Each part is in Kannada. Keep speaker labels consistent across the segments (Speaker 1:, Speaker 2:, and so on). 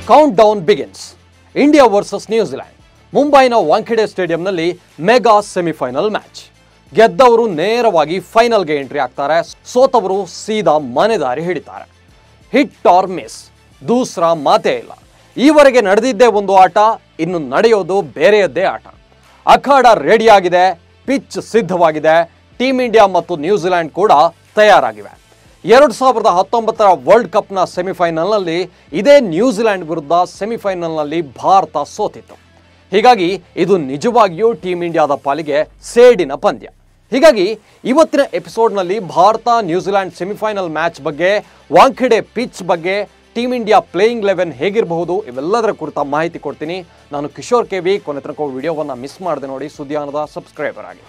Speaker 1: count countdown begins India versus New Zealand ಮುಂಬೈನ ವಾಂಖೆಡೆ ಸ್ಟೇಡಿಯಂನಲ್ಲಿ ಮೆಗಾ ಸೆಮಿಫೈನಲ್ ಮ್ಯಾಚ್ ಗೆದ್ದವರು ನೇರವಾಗಿ ಫೈನಲ್ಗೆ ಎಂಟ್ರಿ ಆಗ್ತಾರೆ ಸೋತವರು ಸೀದಾ ಮನೆದಾರಿ ಹಿಡಿತಾರೆ ಹಿಟ್ ಆರ್ ಮಿಸ್ ದೂಸ್ರಾ ಮಾತೇ ಇಲ್ಲ ಈವರೆಗೆ ನಡೆದಿದ್ದೇ ಒಂದು ಆಟ ಇನ್ನು ನಡೆಯೋದು ಬೇರೆಯದ್ದೇ ಆಟ ಅಖಾಡ ರೆಡಿಯಾಗಿದೆ ಪಿಚ್ ಸಿದ್ಧವಾಗಿದೆ ಟೀಮ್ ಇಂಡಿಯಾ ಮತ್ತು ನ್ಯೂಜಿಲೆಂಡ್ ಕೂಡ ತಯಾರಾಗಿವೆ ಎರಡು ಸಾವಿರದ ಹತ್ತೊಂಬತ್ತರ ವರ್ಲ್ಡ್ ಕಪ್ನ ಸೆಮಿಫೈನಲ್ನಲ್ಲಿ ಇದೇ ನ್ಯೂಜಿಲೆಂಡ್ ವಿರುದ್ಧ ಸೆಮಿಫೈನಲ್ನಲ್ಲಿ ಭಾರತ ಸೋತಿತ್ತು ಹೀಗಾಗಿ ಇದು ನಿಜವಾಗಿಯೂ ಟೀಮ್ ಇಂಡಿಯಾದ ಪಾಲಿಗೆ ಸೇಡಿನ ಪಂದ್ಯ ಹೀಗಾಗಿ ಇವತ್ತಿನ ಎಪಿಸೋಡ್ನಲ್ಲಿ ಭಾರತ ನ್ಯೂಜಿಲೆಂಡ್ ಸೆಮಿಫೈನಲ್ ಮ್ಯಾಚ್ ಬಗ್ಗೆ ವಾಂಖೆಡೆ ಪಿಚ್ ಬಗ್ಗೆ ಟೀಮ್ ಇಂಡಿಯಾ ಪ್ಲೇಯಿಂಗ್ ಲೆವೆನ್ ಹೇಗಿರಬಹುದು ಇವೆಲ್ಲದರ ಕುರಿತ ಮಾಹಿತಿ ಕೊಡ್ತೀನಿ ನಾನು ಕಿಶೋರ್ ಕೆ ವಿ ಕೊನೆ ತನಕ ವಿಡಿಯೋವನ್ನು ಮಿಸ್ ಮಾಡದೆ ನೋಡಿ ಸುದ್ದಿಯಾನದ ಸಬ್ಸ್ಕ್ರೈಬರ್ ಆಗಿ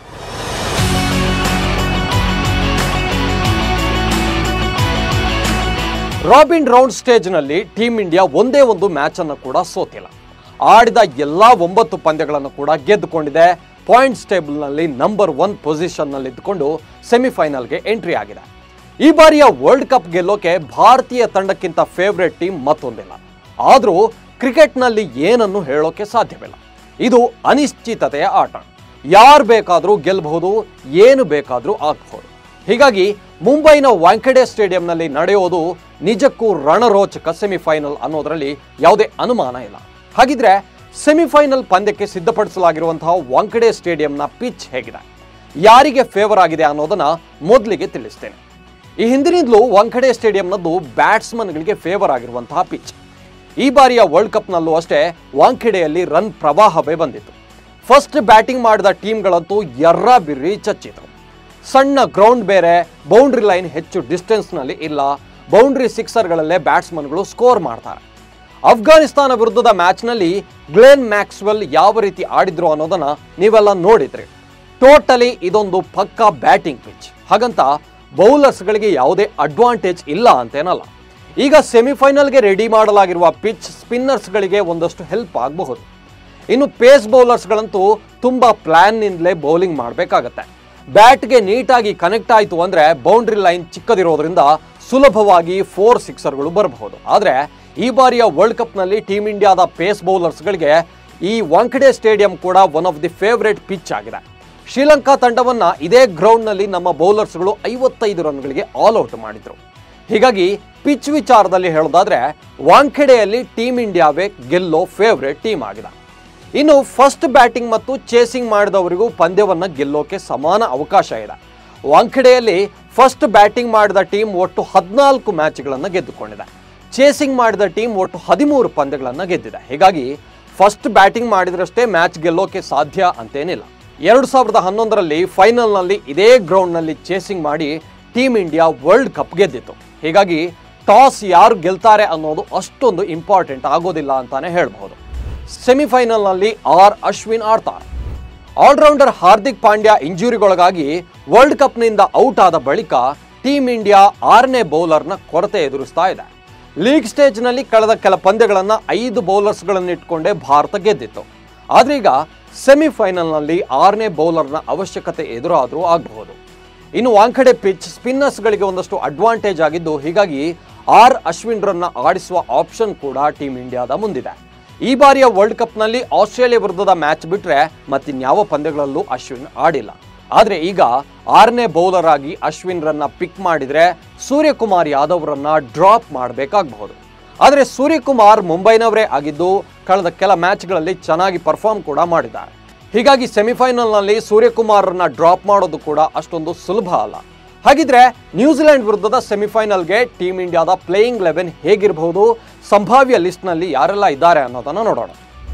Speaker 1: ರಾಬಿನ್ ರೌಂಡ್ ಸ್ಟೇಜ್ನಲ್ಲಿ ಟೀಮ್ ಇಂಡಿಯಾ ಒಂದೇ ಒಂದು ಮ್ಯಾಚ್ ಅನ್ನು ಕೂಡ ಸೋತಿಲ್ಲ ಆಡಿದ ಎಲ್ಲಾ ಒಂಬತ್ತು ಪಂದ್ಯಗಳನ್ನು ಕೂಡ ಗೆದ್ದುಕೊಂಡಿದೆ ಪಾಯಿಂಟ್ಸ್ ಟೇಬಲ್ನಲ್ಲಿ ನಂಬರ್ ಒನ್ ಪೊಸಿಷನ್ನಲ್ಲಿ ಇದ್ದುಕೊಂಡು ಸೆಮಿಫೈನಲ್ಗೆ ಎಂಟ್ರಿ ಆಗಿದೆ ಈ ಬಾರಿಯ ವರ್ಲ್ಡ್ ಕಪ್ ಗೆಲ್ಲೋಕೆ ಭಾರತೀಯ ತಂಡಕ್ಕಿಂತ ಫೇವ್ರೆಟ್ ಟೀಮ್ ಮತ್ತೊಂದಿಲ್ಲ ಆದರೂ ಕ್ರಿಕೆಟ್ನಲ್ಲಿ ಏನನ್ನು ಹೇಳೋಕೆ ಸಾಧ್ಯವಿಲ್ಲ ಇದು ಅನಿಶ್ಚಿತತೆಯ ಆಟ ಯಾರು ಬೇಕಾದರೂ ಗೆಲ್ಲಬಹುದು ಏನು ಬೇಕಾದರೂ ಆಗಬಹುದು ಹೀಗಾಗಿ ಮುಂಬೈನ ವಾಂಖೆಡೆ ಸ್ಟೇಡಿಯಂನಲ್ಲಿ ನಡೆಯೋದು ನಿಜಕ್ಕೂ ರಣರೋಚಕ ಸೆಮಿಫೈನಲ್ ಅನ್ನೋದರಲ್ಲಿ ಯಾವುದೇ ಅನುಮಾನ ಇಲ್ಲ ಹಾಗಿದ್ರೆ ಸೆಮಿಫೈನಲ್ ಪಂದ್ಯಕ್ಕೆ ಸಿದ್ಧಪಡಿಸಲಾಗಿರುವಂತಹ ವಾಂಖೆಡೆ ಸ್ಟೇಡಿಯಂನ ಪಿಚ್ ಹೇಗಿದೆ ಯಾರಿಗೆ ಫೇವರ್ ಆಗಿದೆ ಅನ್ನೋದನ್ನ ಮೊದಲಿಗೆ ತಿಳಿಸ್ತೇನೆ ಈ ಹಿಂದಿನಿಂದಲೂ ವಾಂಖೆಡೆ ಸ್ಟೇಡಿಯಂನದ್ದು ಬ್ಯಾಟ್ಸ್ಮನ್ಗಳಿಗೆ ಫೇವರ್ ಆಗಿರುವಂತಹ ಪಿಚ್ ಈ ಬಾರಿಯ ವರ್ಲ್ಡ್ ಕಪ್ನಲ್ಲೂ ಅಷ್ಟೇ ವಾಂಖೆಡೆಯಲ್ಲಿ ರನ್ ಪ್ರವಾಹವೇ ಬಂದಿತ್ತು ಫಸ್ಟ್ ಬ್ಯಾಟಿಂಗ್ ಮಾಡಿದ ಟೀಮ್ಗಳಂತೂ ಎರ್ರ ಬಿರ್ರಿ ಚಚ್ಚಿತು ಸಣ್ಣ ಗ್ರೌಂಡ್ ಬೇರೆ ಬೌಂಡ್ರಿ ಲೈನ್ ಹೆಚ್ಚು ಡಿಸ್ಟೆನ್ಸ್ನಲ್ಲಿ ಇಲ್ಲ ಬೌಂಡ್ರಿ ಸಿಕ್ಸರ್ಗಳಲ್ಲೇ ಬ್ಯಾಟ್ಸ್ಮನ್ಗಳು ಸ್ಕೋರ್ ಮಾಡ್ತಾರೆ ಅಫ್ಘಾನಿಸ್ತಾನ ವಿರುದ್ಧದ ಮ್ಯಾಚ್ನಲ್ಲಿ ಗ್ಲೇನ್ ಮ್ಯಾಕ್ಸ್ವೆಲ್ ಯಾವ ರೀತಿ ಆಡಿದ್ರು ಅನ್ನೋದನ್ನ ನೀವೆಲ್ಲ ನೋಡಿದ್ರಿ ಟೋಟಲಿ ಇದೊಂದು ಪಕ್ಕಾ ಬ್ಯಾಟಿಂಗ್ ಪಿಚ್ ಹಾಗಂತ ಬೌಲರ್ಸ್ಗಳಿಗೆ ಯಾವುದೇ ಅಡ್ವಾಂಟೇಜ್ ಇಲ್ಲ ಅಂತೇನಲ್ಲ ಈಗ ಸೆಮಿಫೈನಲ್ಗೆ ರೆಡಿ ಮಾಡಲಾಗಿರುವ ಪಿಚ್ ಸ್ಪಿನ್ನರ್ಸ್ಗಳಿಗೆ ಒಂದಷ್ಟು ಹೆಲ್ಪ್ ಆಗಬಹುದು ಇನ್ನು ಪೇಸ್ ಬೌಲರ್ಸ್ಗಳಂತೂ ತುಂಬ ಪ್ಲ್ಯಾನ್ನಿಂದಲೇ ಬೌಲಿಂಗ್ ಮಾಡಬೇಕಾಗತ್ತೆ ಬ್ಯಾಟ್ಗೆ ನೀಟಾಗಿ ಕನೆಕ್ಟ್ ಆಯಿತು ಅಂದರೆ ಬೌಂಡ್ರಿ ಲೈನ್ ಚಿಕ್ಕದಿರೋದ್ರಿಂದ ಸುಲಭವಾಗಿ ಫೋರ್ ಸಿಕ್ಸರ್ಗಳು ಬರಬಹುದು ಆದರೆ ಈ ಬಾರಿಯ ವರ್ಲ್ಡ್ ಕಪ್ನಲ್ಲಿ ಟೀಮ್ ಇಂಡಿಯಾದ ಪೇಸ್ ಬೌಲರ್ಸ್ಗಳಿಗೆ ಈ ವಾಂಖೆಡೆ ಸ್ಟೇಡಿಯಂ ಕೂಡ one of the favourite pitch ಆಗಿದೆ ಶ್ರೀಲಂಕಾ ತಂಡವನ್ನ ಇದೇ ಗ್ರೌಂಡ್ನಲ್ಲಿ ನಮ್ಮ ಬೌಲರ್ಸ್ಗಳು ಐವತ್ತೈದು ರನ್ಗಳಿಗೆ ಆಲ್ ಔಟ್ ಮಾಡಿದ್ರು ಹೀಗಾಗಿ ಪಿಚ್ ವಿಚಾರದಲ್ಲಿ ಹೇಳೋದಾದ್ರೆ ವಾಂಖೆಡೆಯಲ್ಲಿ ಟೀಮ್ ಇಂಡಿಯಾವೇ ಗೆಲ್ಲೋ ಫೇವ್ರೆಟ್ ಟೀಮ್ ಆಗಿದೆ ಇನ್ನು ಫಸ್ಟ್ ಬ್ಯಾಟಿಂಗ್ ಮತ್ತು ಚೇಸಿಂಗ್ ಮಾಡಿದವರಿಗೂ ಪಂದ್ಯವನ್ನ ಗೆಲ್ಲೋಕೆ ಸಮಾನ ಅವಕಾಶ ಇದೆ ವಾಂಖೆಡೆಯಲ್ಲಿ ಫಸ್ಟ್ ಬ್ಯಾಟಿಂಗ್ ಮಾಡಿದ ಟೀಮ್ ಒಟ್ಟು ಹದಿನಾಲ್ಕು ಮ್ಯಾಚ್ಗಳನ್ನು ಗೆದ್ದುಕೊಂಡಿದೆ ಚೇಸಿಂಗ್ ಮಾಡಿದ ಟೀಮ್ ಒಟ್ಟು ಹದಿಮೂರು ಪಂದ್ಯಗಳನ್ನು ಗೆದ್ದಿದೆ ಹೀಗಾಗಿ ಫಸ್ಟ್ ಬ್ಯಾಟಿಂಗ್ ಮಾಡಿದ್ರಷ್ಟೇ ಮ್ಯಾಚ್ ಗೆಲ್ಲೋಕೆ ಸಾಧ್ಯ ಅಂತೇನಿಲ್ಲ ಎರಡು ಸಾವಿರದ ಹನ್ನೊಂದರಲ್ಲಿ ಫೈನಲ್ನಲ್ಲಿ ಇದೇ ಗ್ರೌಂಡ್ನಲ್ಲಿ ಚೇಸಿಂಗ್ ಮಾಡಿ ಟೀಮ್ ಇಂಡಿಯಾ ವರ್ಲ್ಡ್ ಕಪ್ ಗೆದ್ದಿತ್ತು ಹೀಗಾಗಿ ಟಾಸ್ ಯಾರು ಗೆಲ್ತಾರೆ ಅನ್ನೋದು ಅಷ್ಟೊಂದು ಇಂಪಾರ್ಟೆಂಟ್ ಆಗೋದಿಲ್ಲ ಅಂತಾನೆ ಹೇಳ್ಬಹುದು ಸೆಮಿಫೈನಲ್ನಲ್ಲಿ ಆರ್ ಅಶ್ವಿನ್ ಆಡ್ತಾರೆ ಆಲ್ರೌಂಡರ್ ಹಾರ್ದಿಕ್ ಪಾಂಡ್ಯ ಇಂಜುರಿಗೊಳಗಾಗಿ ವರ್ಲ್ಡ್ ಕಪ್ನಿಂದ ಔಟ್ ಆದ ಬಳಿಕ ಟೀಮ್ ಇಂಡಿಯಾ ಆರನೇ ಬೌಲರ್ನ ಕೊರತೆ ಎದುರಿಸ್ತಾ ಇದೆ ಲೀಗ್ ಸ್ಟೇಜ್ನಲ್ಲಿ ಕಳೆದ ಕೆಲ ಪಂದ್ಯಗಳನ್ನು ಐದು ಬೌಲರ್ಸ್ಗಳನ್ನು ಇಟ್ಕೊಂಡೇ ಭಾರತ ಗೆದ್ದಿತ್ತು ಆದ್ರೀಗ ಸೆಮಿಫೈನಲ್ನಲ್ಲಿ ಆರನೇ ಬೌಲರ್ನ ಅವಶ್ಯಕತೆ ಎದುರಾದರೂ ಆಗಬಹುದು ಇನ್ನು ವಾಂಖೆಡೆ ಪಿಚ್ ಸ್ಪಿನ್ನರ್ಸ್ಗಳಿಗೆ ಒಂದಷ್ಟು ಅಡ್ವಾಂಟೇಜ್ ಆಗಿದ್ದು ಹೀಗಾಗಿ ಆರ್ ಅಶ್ವಿನ್ರನ್ನ ಆಡಿಸುವ ಆಪ್ಷನ್ ಕೂಡ ಟೀಮ್ ಇಂಡಿಯಾದ ಮುಂದಿದೆ ಈ ಬಾರಿಯ ವರ್ಲ್ಡ್ ಕಪ್ನಲ್ಲಿ ಆಸ್ಟ್ರೇಲಿಯಾ ವಿರುದ್ಧದ ಮ್ಯಾಚ್ ಬಿಟ್ರೆ ಮತ್ತಿನ್ಯಾವ ಪಂದ್ಯಗಳಲ್ಲೂ ಅಶ್ವಿನ್ ಆಡಿಲ್ಲ ಆದ್ರೆ ಈಗ ಆರನೇ ಬೌಲರ್ ಆಗಿ ಅಶ್ವಿನ್ರನ್ನ ಪಿಕ್ ಮಾಡಿದ್ರೆ ಸೂರ್ಯಕುಮಾರ್ ಯಾದವ್ರನ್ನ ಡ್ರಾಪ್ ಮಾಡಬೇಕಾಗಬಹುದು ಆದರೆ ಸೂರ್ಯಕುಮಾರ್ ಮುಂಬೈನವರೇ ಆಗಿದ್ದು ಕಳೆದ ಕೆಲ ಮ್ಯಾಚ್ಗಳಲ್ಲಿ ಚೆನ್ನಾಗಿ ಪರ್ಫಾರ್ಮ್ ಕೂಡ ಮಾಡಿದ್ದಾರೆ ಹೀಗಾಗಿ ಸೆಮಿಫೈನಲ್ನಲ್ಲಿ ಸೂರ್ಯಕುಮಾರ್ರನ್ನ ಡ್ರಾಪ್ ಮಾಡೋದು ಕೂಡ ಅಷ್ಟೊಂದು ಸುಲಭ ಅಲ್ಲ ಹಾಗಿದ್ರೆ ನ್ಯೂಜಿಲೆಂಡ್ ವಿರುದ್ಧದ ಸೆಮಿಫೈನಲ್ಗೆ ಟೀಮ್ ಇಂಡಿಯಾದ ಪ್ಲೇಯಿಂಗ್ ಲೆವೆನ್ ಹೇಗಿರಬಹುದು ಸಂಭಾವ್ಯ ಲಿಸ್ಟ್ನಲ್ಲಿ ಯಾರೆಲ್ಲ ಇದ್ದಾರೆ ಅನ್ನೋದನ್ನ ನೋಡೋಣ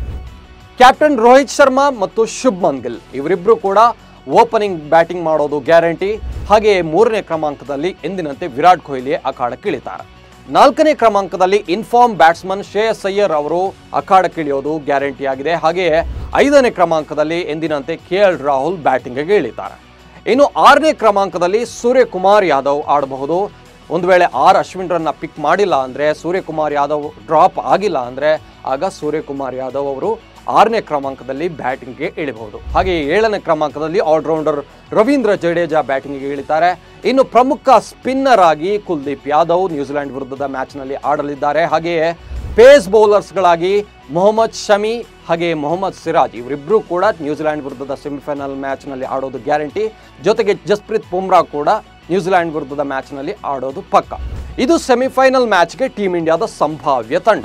Speaker 1: ಕ್ಯಾಪ್ಟನ್ ರೋಹಿತ್ ಶರ್ಮಾ ಮತ್ತು ಶುಭ್ಮನ್ ಗಿಲ್ ಇವರಿಬ್ರು ಕೂಡ ಓಪನಿಂಗ್ ಬ್ಯಾಟಿಂಗ್ ಮಾಡೋದು ಗ್ಯಾರಂಟಿ ಹಾಗೆಯೇ ಮೂರನೇ ಕ್ರಮಾಂಕದಲ್ಲಿ ಎಂದಿನಂತೆ ವಿರಾಟ್ ಕೊಹ್ಲಿ ಅಖಾಡಕ್ಕಿಳಿತಾರೆ ನಾಲ್ಕನೇ ಕ್ರಮಾಂಕದಲ್ಲಿ ಇನ್ಫಾರ್ಮ್ ಬ್ಯಾಟ್ಸ್ಮನ್ ಶ್ರೇಯಸ್ ಅಯ್ಯರ್ ಅವರು ಅಖಾಡಕ್ಕಿಳಿಯೋದು ಗ್ಯಾರಂಟಿ ಆಗಿದೆ ಹಾಗೆಯೇ ಐದನೇ ಕ್ರಮಾಂಕದಲ್ಲಿ ಎಂದಿನಂತೆ ಕೆ ಎಲ್ ರಾಹುಲ್ ಬ್ಯಾಟಿಂಗ್ಗೆ ಇಳಿತಾರೆ ಇನ್ನು ಆರನೇ ಕ್ರಮಾಂಕದಲ್ಲಿ ಸೂರ್ಯಕುಮಾರ್ ಯಾದವ್ ಆಡಬಹುದು ಒಂದು ವೇಳೆ ಆರ್ ಅಶ್ವಿನ್ರನ್ನ ಪಿಕ್ ಮಾಡಿಲ್ಲ ಅಂದರೆ ಸೂರ್ಯಕುಮಾರ್ ಯಾದವ್ ಡ್ರಾಪ್ ಆಗಿಲ್ಲ ಅಂದರೆ ಆಗ ಸೂರ್ಯಕುಮಾರ್ ಯಾದವ್ ಅವರು ಆರನೇ ಕ್ರಮಾಂಕದಲ್ಲಿ ಬ್ಯಾಟಿಂಗ್ಗೆ ಇಳಿಬಹುದು ಹಾಗೆ ಏಳನೇ ಕ್ರಮಾಂಕದಲ್ಲಿ ಆಲ್ರೌಂಡರ್ ರವೀಂದ್ರ ಜಡೇಜಾ ಬ್ಯಾಟಿಂಗ್ಗೆ ಇಳಿತಾರೆ ಇನ್ನು ಪ್ರಮುಖ ಸ್ಪಿನ್ನರ್ ಆಗಿ ಕುಲ್ದೀಪ್ ಯಾದವ್ ನ್ಯೂಜಿಲೆಂಡ್ ವಿರುದ್ಧದ ಮ್ಯಾಚ್ನಲ್ಲಿ ಆಡಲಿದ್ದಾರೆ ಹಾಗೆಯೇ ಪೇಸ್ ಬೌಲರ್ಸ್ಗಳಾಗಿ ಮೊಹಮ್ಮದ್ ಶಮಿ ಹಾಗೆ ಮೊಹಮ್ಮದ್ ಸಿರಾಜ್ ಇವರಿಬ್ಬರು ಕೂಡ ನ್ಯೂಜಿಲೆಂಡ್ ವಿರುದ್ಧದ ಸೆಮಿಫೈನಲ್ ಮ್ಯಾಚ್ನಲ್ಲಿ ಆಡೋದು ಗ್ಯಾರಂಟಿ ಜೊತೆಗೆ ಜಸ್ಪ್ರೀತ್ ಬುಮ್ರಾ ಕೂಡ ನ್ಯೂಜಿಲೆಂಡ್ ವಿರುದ್ಧದ ಮ್ಯಾಚ್ನಲ್ಲಿ ಆಡೋದು ಪಕ್ಕ ಇದು ಸೆಮಿಫೈನಲ್ ಮ್ಯಾಚ್ಗೆ ಟೀಮ್ ಇಂಡಿಯಾದ ಸಂಭಾವ್ಯ ತಂಡ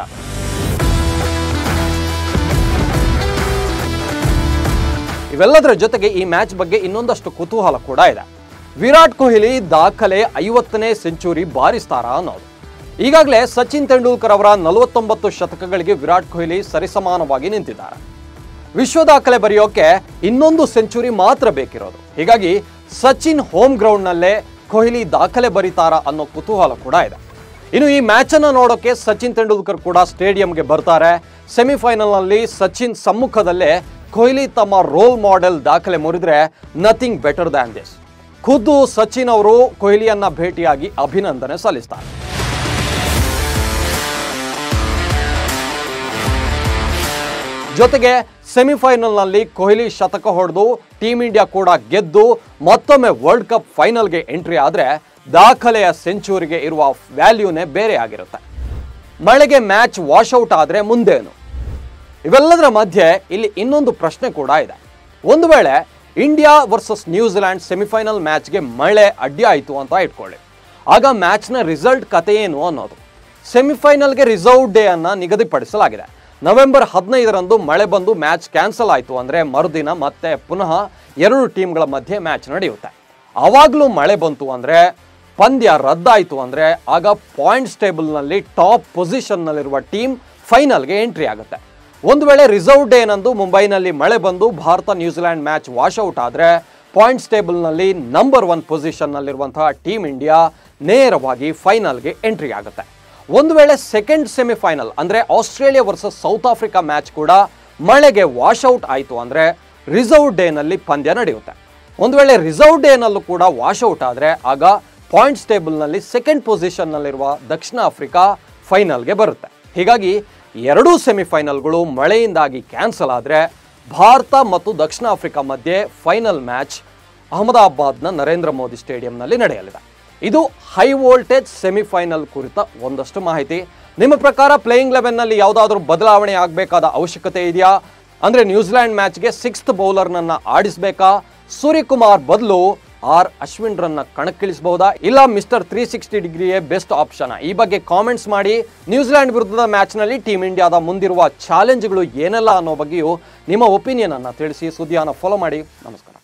Speaker 1: ಇವೆಲ್ಲದರ ಜೊತೆಗೆ ಈ ಮ್ಯಾಚ್ ಬಗ್ಗೆ ಇನ್ನೊಂದಷ್ಟು ಕುತೂಹಲ ಕೂಡ ಇದೆ ವಿರಾಟ್ ಕೊಹ್ಲಿ ದಾಖಲೆ ಐವತ್ತನೇ ಸೆಂಚುರಿ ಬಾರಿಸ್ತಾರಾ ಅನ್ನೋದು ಈಗಾಗಲೇ ಸಚಿನ್ ತೆಂಡೂಲ್ಕರ್ ಅವರ ನಲವತ್ತೊಂಬತ್ತು ಶತಕಗಳಿಗೆ ವಿರಾಟ್ ಕೊಹ್ಲಿ ಸರಿಸಮಾನವಾಗಿ ನಿಂತಿದ್ದಾರೆ ವಿಶ್ವ ದಾಖಲೆ ಬರೆಯೋಕೆ ಇನ್ನೊಂದು ಸೆಂಚುರಿ ಮಾತ್ರ ಬೇಕಿರೋದು ಹೀಗಾಗಿ ಸಚಿನ್ ಹೋಮ್ ಗ್ರೌಂಡ್ನಲ್ಲೇ ಕೊಹ್ಲಿ ದಾಖಲೆ ಬರೀತಾರಾ ಅನ್ನೋ ಕುತೂಹಲ ಕೂಡ ಇದೆ ಇನ್ನು ಈ ಮ್ಯಾಚ್ ಅನ್ನ ನೋಡೋಕೆ ಸಚಿನ್ ತೆಂಡೂಲ್ಕರ್ ಕೂಡ ಸ್ಟೇಡಿಯಂಗೆ ಬರ್ತಾರೆ ಸೆಮಿಫೈನಲ್ನಲ್ಲಿ ಸಚಿನ್ ಸಮ್ಮುಖದಲ್ಲೇ ಕೊಹ್ಲಿ ತಮ್ಮ ರೋಲ್ ಮಾಡೆಲ್ ದಾಖಲೆ ಮುರಿದ್ರೆ ನಥಿಂಗ್ ಬೆಟರ್ ದ್ಯಾನ್ ದಿಸ್ ಖುದ್ದು ಸಚಿನ್ ಅವರು ಕೊಹ್ಲಿಯನ್ನ ಭೇಟಿಯಾಗಿ ಅಭಿನಂದನೆ ಸಲ್ಲಿಸ್ತಾರೆ ಜೊತೆಗೆ ಸೆಮಿಫೈನಲ್ನಲ್ಲಿ ಕೊಹ್ಲಿ ಶತಕ ಹೊಡೆದು ಟೀಮ್ ಇಂಡಿಯಾ ಕೂಡ ಗೆದ್ದು ಮತ್ತೊಮ್ಮೆ ವರ್ಲ್ಡ್ ಕಪ್ ಫೈನಲ್ಗೆ ಎಂಟ್ರಿ ಆದರೆ ದಾಖಲೆಯ ಸೆಂಚುರಿಗೆ ಇರುವ ವ್ಯಾಲ್ಯೂನೇ ಬೇರೆ ಆಗಿರುತ್ತೆ ಮಳೆಗೆ ಮ್ಯಾಚ್ ವಾಶೌಟ್ ಆದರೆ ಮುಂದೇನು ಇವೆಲ್ಲದರ ಮಧ್ಯೆ ಇಲ್ಲಿ ಇನ್ನೊಂದು ಪ್ರಶ್ನೆ ಕೂಡ ಇದೆ ಒಂದು ವೇಳೆ ಇಂಡಿಯಾ ವರ್ಸಸ್ ನ್ಯೂಜಿಲ್ಯಾಂಡ್ ಸೆಮಿಫೈನಲ್ ಮ್ಯಾಚ್ಗೆ ಮಳೆ ಅಡ್ಡಿ ಆಯಿತು ಅಂತ ಇಟ್ಕೊಳ್ಳಿ ಆಗ ಮ್ಯಾಚ್ನ ರಿಸಲ್ಟ್ ಕತೆ ಏನು ಅನ್ನೋದು ಸೆಮಿಫೈನಲ್ಗೆ ರಿಸರ್ವ್ ಡೇ ಅನ್ನ ನಿಗದಿಪಡಿಸಲಾಗಿದೆ ನವೆಂಬರ್ ಹದಿನೈದರಂದು ಮಳೆ ಬಂದು ಮ್ಯಾಚ್ ಕ್ಯಾನ್ಸಲ್ ಆಯಿತು ಅಂದರೆ ಮರುದಿನ ಮತ್ತೆ ಪುನಃ ಎರಡು ಟೀಮ್ಗಳ ಮಧ್ಯೆ ಮ್ಯಾಚ್ ನಡೆಯುತ್ತೆ ಆವಾಗಲೂ ಮಳೆ ಬಂತು ಅಂದರೆ ಪಂದ್ಯ ರದ್ದಾಯಿತು ಅಂದರೆ ಆಗ ಪಾಯಿಂಟ್ಸ್ ಟೇಬಲ್ನಲ್ಲಿ ಟಾಪ್ ಪೊಸಿಷನ್ನಲ್ಲಿರುವ ಟೀಮ್ ಫೈನಲ್ಗೆ ಎಂಟ್ರಿ ಆಗುತ್ತೆ ಒಂದು ವೇಳೆ ರಿಸರ್ವ್ ಡೇ ನಂದು ಮುಂಬೈನಲ್ಲಿ ಮಳೆ ಬಂದು ಭಾರತ ನ್ಯೂಜಿಲ್ಯಾಂಡ್ ಮ್ಯಾಚ್ ವಾಶೌಟ್ ಆದರೆ ಪಾಯಿಂಟ್ಸ್ ಟೇಬಲ್ನಲ್ಲಿ ನಂಬರ್ ಒನ್ ಪೊಸಿಷನ್ನಲ್ಲಿರುವಂತಹ ಟೀಮ್ ಇಂಡಿಯಾ ನೇರವಾಗಿ ಫೈನಲ್ಗೆ ಎಂಟ್ರಿ ಆಗುತ್ತೆ ಒಂದು ವೇಳೆ ಸೆಕೆಂಡ್ ಸೆಮಿಫೈನಲ್ ಅಂದರೆ Australia versus South Africa match ಕೂಡ ಮಳೆಗೆ ವಾಶೌಟ್ ಆಯಿತು ಅಂದರೆ ರಿಸರ್ವ್ ಡೇನಲ್ಲಿ ಪಂದ್ಯ ನಡೆಯುತ್ತೆ ಒಂದು ವೇಳೆ ರಿಸರ್ವ್ ಡೇನಲ್ಲೂ ಕೂಡ ವಾಶೌಟ್ ಆದರೆ ಆಗ ಪಾಯಿಂಟ್ಸ್ ಟೇಬಲ್ನಲ್ಲಿ ಸೆಕೆಂಡ್ ಪೊಸಿಷನ್ನಲ್ಲಿರುವ ದಕ್ಷಿಣ ಆಫ್ರಿಕಾ ಫೈನಲ್ಗೆ ಬರುತ್ತೆ ಹೀಗಾಗಿ ಎರಡೂ ಸೆಮಿಫೈನಲ್ಗಳು ಮಳೆಯಿಂದಾಗಿ ಕ್ಯಾನ್ಸಲ್ ಆದರೆ ಭಾರತ ಮತ್ತು ದಕ್ಷಿಣ ಆಫ್ರಿಕಾ ಮಧ್ಯೆ ಫೈನಲ್ ಮ್ಯಾಚ್ ಅಹಮದಾಬಾದ್ನ ನರೇಂದ್ರ ಮೋದಿ ಸ್ಟೇಡಿಯಂನಲ್ಲಿ ನಡೆಯಲಿದೆ ಇದು ಹೈ ವೋಲ್ಟೇಜ್ ಸೆಮಿಫೈನಲ್ ಕುರಿತ ಒಂದಷ್ಟು ಮಾಹಿತಿ ನಿಮ್ಮ ಪ್ರಕಾರ ಪ್ಲೇಯಿಂಗ್ ಲೆವೆನ್ನಲ್ಲಿ ಯಾವುದಾದ್ರೂ ಬದಲಾವಣೆ ಆಗಬೇಕಾದ ಅವಶ್ಯಕತೆ ಇದೆಯಾ ಅಂದರೆ ನ್ಯೂಜಿಲ್ಯಾಂಡ್ ಮ್ಯಾಚ್ಗೆ ಸಿಕ್ಸ್ತ್ ಬೌಲರ್ನನ್ನ ಆಡಿಸಬೇಕಾ ಸೂರ್ಯಕುಮಾರ್ ಬದಲು ಆರ್ ಅಶ್ವಿನ್ ರನ್ನ ಕಣಕ್ಕಿಳಿಸಬಹುದಾ ಇಲ್ಲ ಮಿಸ್ಟರ್ ತ್ರೀ ಸಿಕ್ಸ್ಟಿ ಡಿಗ್ರಿಯೇ ಬೆಸ್ಟ್ ಆಪ್ಷನ್ ಈ ಬಗ್ಗೆ ಕಾಮೆಂಟ್ಸ್ ಮಾಡಿ ನ್ಯೂಜಿಲ್ಯಾಂಡ್ ವಿರುದ್ಧದ ಮ್ಯಾಚ್ನಲ್ಲಿ ಟೀಮ್ ಇಂಡಿಯಾದ ಮುಂದಿರುವ ಚಾಲೆಂಜ್ಗಳು ಏನೆಲ್ಲ ಅನ್ನೋ ಬಗ್ಗೆಯೂ ನಿಮ್ಮ ಒಪಿನಿಯನ್ ಅನ್ನ ತಿಳಿಸಿ ಸುದ್ದಿಯನ್ನು ಫಾಲೋ ಮಾಡಿ ನಮಸ್ಕಾರ